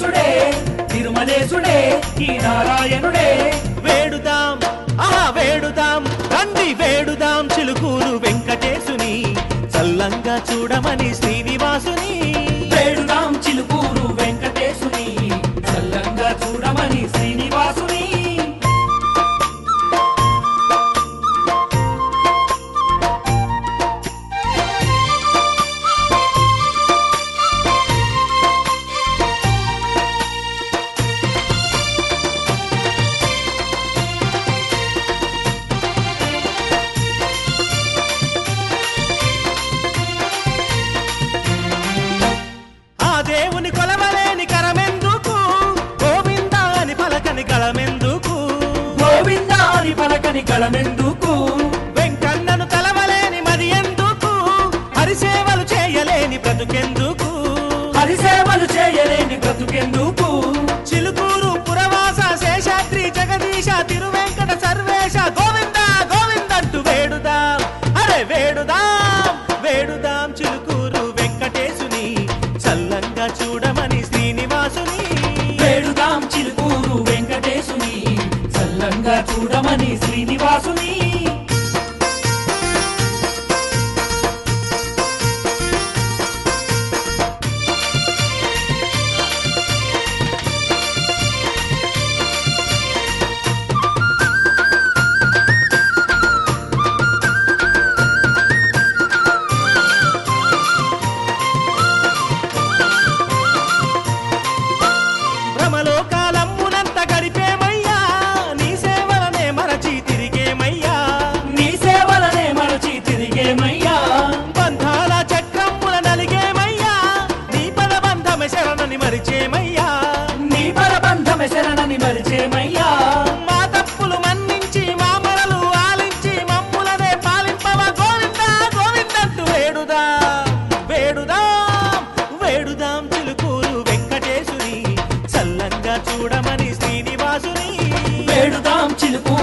వెంకటేశుడే తిరుమలేశుడే ఈ నారాయణుడే వేడుదాం ఆహా వేడుదాం రండి వేడుదాం చిలుకూరు వెంకటేశుని చల్లంగా చూడమని శ్రీనివాసుని వేడుదాం చిలుకూరు వెంకటేశుని చల్లంగా చూడమని శ్రీనివాసుని ఆ దేవుని కొలవలేని కరమెందుకు గోవింద అని పలకని గళమెందుకు గోవిందా అని పలకని కళమెందుకు వెంకన్నను తలవలేని మరి ఎందుకు హరిసేవలు చేయలేని బ్రతుకెందుకు హరిసేవలు చేయలేని బ్రతుకెందుకు చిలుకూరు పురవాస శేషాద్రి జగదీశ తిరువెంకట సర్వేశ గోవింద గోవిందంటూ వేడుదాం అరే వేడుదాం వేడుదాం చిలుకూరు వెంకటేశుని చల్లంగా చూడమని శ్రీనివాసుని వేడుదాం చిలుకూరు వెంకటేశుని చల్లంగా చూడమని శ్రీనివాసుని భ్రమలోకాలమ్మునంత గడిపేమయ్యా నీ సేవలనే మరచి తిరిగేమయ్యా నీ సేవలనే మరచి తిరిగేమయ్యా బంధాల చక్రముల నలిగేమయ్యా నీ పదబంధమ శరణని మరిచేమయ్యా నీ పరబంధమ శరణని మరిచేమయ్యా మా తప్పులు మన్నించి మా మరలు ఆలించి మమ్ములనే పాలింపవ గోవింద గోవిందంటూ వేడుదా వేడుదాం వేడుదాం చిలుకూరు వెంకటేశుని చల్లంగా చూడమని శ్రీనివాసుని వేడుదాం చిలుకూరు